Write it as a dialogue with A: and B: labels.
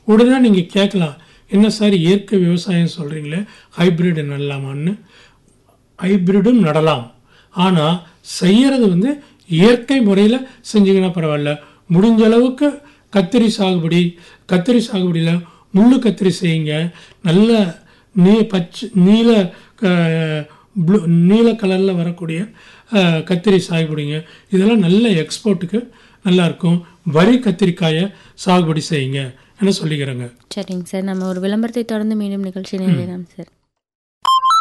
A: உடனே நீங்கள் கேட்கலாம் என்ன சார் இயற்கை விவசாயம் சொல்கிறீங்களே ஹைப்ரிட் நடலாமான்னு ஹைப்ரிடும் நடலாம் ஆனால் செய்யறது வந்து இயற்கை முறையில் செஞ்சீங்கன்னா பரவாயில்ல முடிஞ்ச அளவுக்கு கத்திரி சாகுபடி கத்திரி சாகுபடியில் முள்ளு கத்திரி செய்யுங்க நல்ல நீ பச்சை நீல க- ப்ளூ நீல கலரில் வரக்கூடிய அஹ், கத்திரி சாகுபடிங்க இதெல்லாம் நல்ல எக்ஸ்போர்ட்டுக்கு நல்லா இருக்கும் வரி கத்திரிக்காயை சாகுபடி செய்யுங்க என சொல்லிக்கிறேங்க
B: சரிங்க சார் நம்ம ஒரு விளம்பரத்தை தொடர்ந்து மீண்டும் நிகழ்ச்சி நிலையம் சார்